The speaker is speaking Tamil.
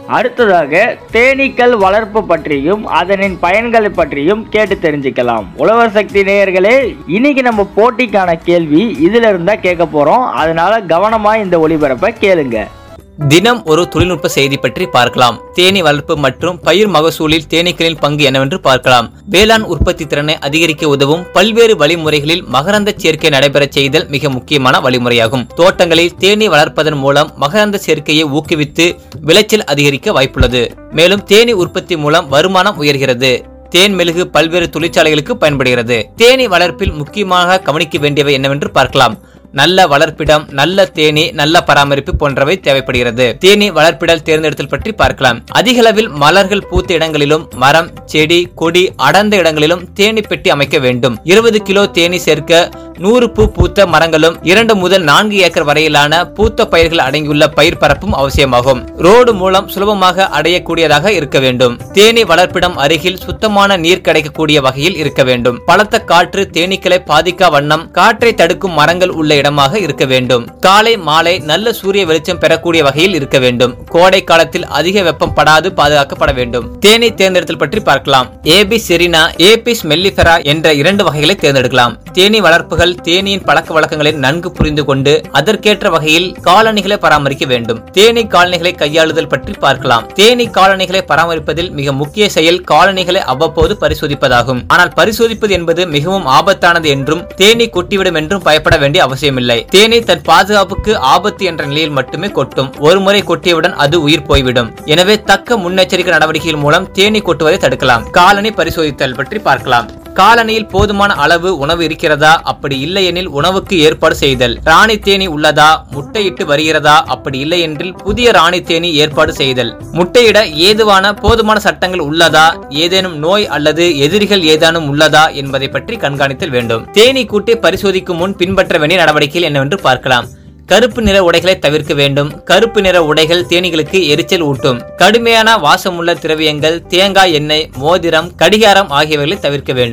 அடுத்ததாக தேனீக்கள் வளர்ப்பு பற்றியும் அதனின் பயன்களை பற்றியும் கேட்டு தெரிஞ்சுக்கலாம் உழவர் சக்தி நேயர்களே இன்னைக்கு நம்ம போட்டிக்கான கேள்வி இதுல இருந்தா கேட்க போறோம் அதனால கவனமா இந்த ஒளிபரப்பை கேளுங்க தினம் ஒரு தொழில்நுட்ப செய்தி பற்றி பார்க்கலாம் தேனீ வளர்ப்பு மற்றும் பயிர் மகசூலில் தேனீக்களின் பங்கு என்னவென்று பார்க்கலாம் வேளாண் உற்பத்தி திறனை அதிகரிக்க உதவும் பல்வேறு வழிமுறைகளில் மகரந்த சேர்க்கை நடைபெறச் செய்தல் மிக முக்கியமான வழிமுறையாகும் தோட்டங்களில் தேனீ வளர்ப்பதன் மூலம் மகரந்த சேர்க்கையை ஊக்குவித்து விளைச்சல் அதிகரிக்க வாய்ப்புள்ளது மேலும் தேனீ உற்பத்தி மூலம் வருமானம் உயர்கிறது தேன் மெழுகு பல்வேறு தொழிற்சாலைகளுக்கு பயன்படுகிறது தேனீ வளர்ப்பில் முக்கியமாக கவனிக்க வேண்டியவை என்னவென்று பார்க்கலாம் நல்ல வளர்ப்பிடம் நல்ல தேனி நல்ல பராமரிப்பு போன்றவை தேவைப்படுகிறது தேனி வளர்ப்பிடல் தேர்ந்தெடுத்தல் பற்றி பார்க்கலாம் அதிக அளவில் மலர்கள் பூத்த இடங்களிலும் மரம் செடி கொடி அடர்ந்த இடங்களிலும் தேனி பெட்டி அமைக்க வேண்டும் இருபது கிலோ தேனி சேர்க்க நூறு பூ பூத்த மரங்களும் இரண்டு முதல் நான்கு ஏக்கர் வரையிலான பூத்த பயிர்கள் அடங்கியுள்ள பயிர் பரப்பும் அவசியமாகும் ரோடு மூலம் சுலபமாக அடையக்கூடியதாக இருக்க வேண்டும் தேனி வளர்ப்பிடம் அருகில் சுத்தமான நீர் கிடைக்கக்கூடிய வகையில் இருக்க வேண்டும் பலத்த காற்று தேனீக்களை பாதிக்கா வண்ணம் காற்றை தடுக்கும் மரங்கள் உள்ள இடமாக இருக்க வேண்டும் காலை மாலை நல்ல சூரிய வெளிச்சம் பெறக்கூடிய வகையில் இருக்க வேண்டும் கோடை காலத்தில் அதிக வெப்பம் படாது பாதுகாக்கப்பட வேண்டும் தேனீ தேர்ந்தெடுத்தல் பற்றி பார்க்கலாம் ஏபி செரினா ஏபிஸ் மெல்லிஃபெரா என்ற இரண்டு வகைகளை தேர்ந்தெடுக்கலாம் தேனீ வளர்ப்புகள் தேனீயின் பழக்க வழக்கங்களை நன்கு புரிந்து கொண்டு அதற்கேற்ற வகையில் காலணிகளை பராமரிக்க வேண்டும் தேனீ காலணிகளை கையாளுதல் பற்றி பார்க்கலாம் தேனீ காலணிகளை பராமரிப்பதில் மிக முக்கிய செயல் காலணிகளை அவ்வப்போது பரிசோதிப்பதாகும் ஆனால் பரிசோதிப்பது என்பது மிகவும் ஆபத்தானது என்றும் தேனீ கொட்டிவிடும் என்றும் பயப்பட வேண்டிய அவசியமில்லை தேனீ தன் பாதுகாப்புக்கு ஆபத்து என்ற நிலையில் மட்டுமே கொட்டும் ஒருமுறை கொட்டியவுடன் அது உயிர் போய்விடும் எனவே தக்க முன்னெச்சரிக்கை நடவடிக்கைகள் மூலம் தேனீ கொட்டுவதை தடுக்கலாம் காலணி பரிசோதித்தல் பற்றி பார்க்கலாம் காலனியில் போதுமான அளவு உணவு இருக்கிறதா அப்படி இல்லையெனில் உணவுக்கு ஏற்பாடு செய்தல் ராணி தேனி உள்ளதா முட்டையிட்டு வருகிறதா அப்படி இல்லையென்றில் புதிய ராணி தேனி ஏற்பாடு செய்தல் முட்டையிட ஏதுவான போதுமான சட்டங்கள் உள்ளதா ஏதேனும் நோய் அல்லது எதிரிகள் ஏதானும் உள்ளதா என்பதை பற்றி கண்காணித்தல் வேண்டும் தேனீ கூட்டை பரிசோதிக்கும் முன் பின்பற்ற வேண்டிய நடவடிக்கைகள் என்னவென்று பார்க்கலாம் கருப்பு நிற உடைகளை தவிர்க்க வேண்டும் கருப்பு நிற உடைகள் தேனீகளுக்கு எரிச்சல் ஊட்டும் கடுமையான வாசமுள்ள திரவியங்கள் தேங்காய் எண்ணெய் மோதிரம் கடிகாரம் ஆகியவைகளை தவிர்க்க வேண்டும்